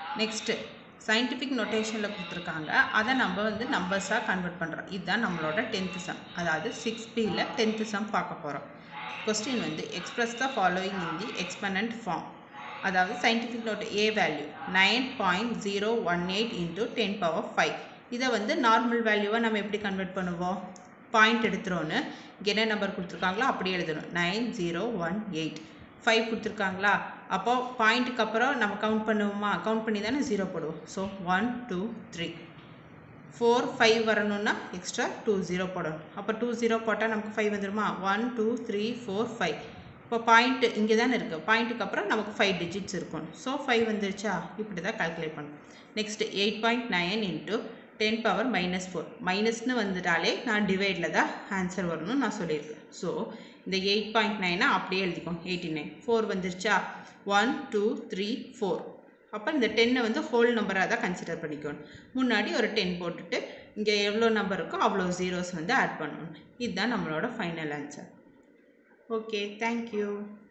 next scientific நொட்டேஷனில் கொடுத்துருக்காங்க அதை நம்ம வந்து நம்பர்ஸாக கன்வெர்ட் பண்ணுறோம் இதுதான் நம்மளோட டென்த்து சம் அதாவது சிக்ஸ் பியில் டென்த்து சம் பார்க்க போகிறோம் கொஸ்டின் வந்து express the following in the expanded form அதாவது scientific note a value nine point zero one eight into ten power five இதை வந்து நார்மல் வேல்யூவாக நம்ம எப்படி கன்வெர்ட் பண்ணுவோம் பாயிண்ட் எடுத்துகிறோன்னு இங்கே என்ன நம்பர் கொடுத்துருக்காங்களோ அப்படியே எழுதணும் nine zero one eight five கொடுத்துருக்காங்களா அப்போ பாயிண்ட்டுக்கு அப்புறம் நம்ம கவுண்ட் பண்ணுவோமா கவுண்ட் பண்ணி தானே ஜீரோ போடுவோம் so one two three four five வரணும்னா எக்ஸ்ட்ரா டூ ஜீரோ போடணும் அப்போ டூ ஜீரோ போட்டால் நமக்கு ஃபைவ் வந்துடுமா one two three four five இப்போ பாயிண்ட்டு இங்கே தானே இருக்குது பாயிண்ட்டுக்கு அப்புறம் நமக்கு ஃபைவ் டிஜிட்ஸ் இருக்கும் ஸோ ஃபைவ் வந்துருச்சா இப்படி தான் கால்குலேட் பண்ணணும் next eight point nine into ten power minus four மைனஸ்னு வந்துட்டாலே நான் டிவைடில் தான் ஆன்சர் வரணும்னு நான் சொல்லியிருக்கேன் ஸோ இந்த எயிட் பாயிண்ட் நைனை அப்படியே எழுதிக்கோங்க எயிட்டி நைன் ஃபோர் வந்துருச்சா ஒன் டூ த்ரீ ஃபோர் அப்போ இந்த டென்னை வந்து ஹோல் நம்பராக தான் கன்சிடர் பண்ணிக்கணும் முன்னாடி ஒரு டென் போட்டுட்டு இங்கே எவ்வளோ நம்பர் இருக்கோ அவ்வளோ ஜீரோஸ் வந்து ஆட் பண்ணணும் இதுதான் நம்மளோட ஃபைனல் ஆன்சர் ஓகே தேங்க்யூ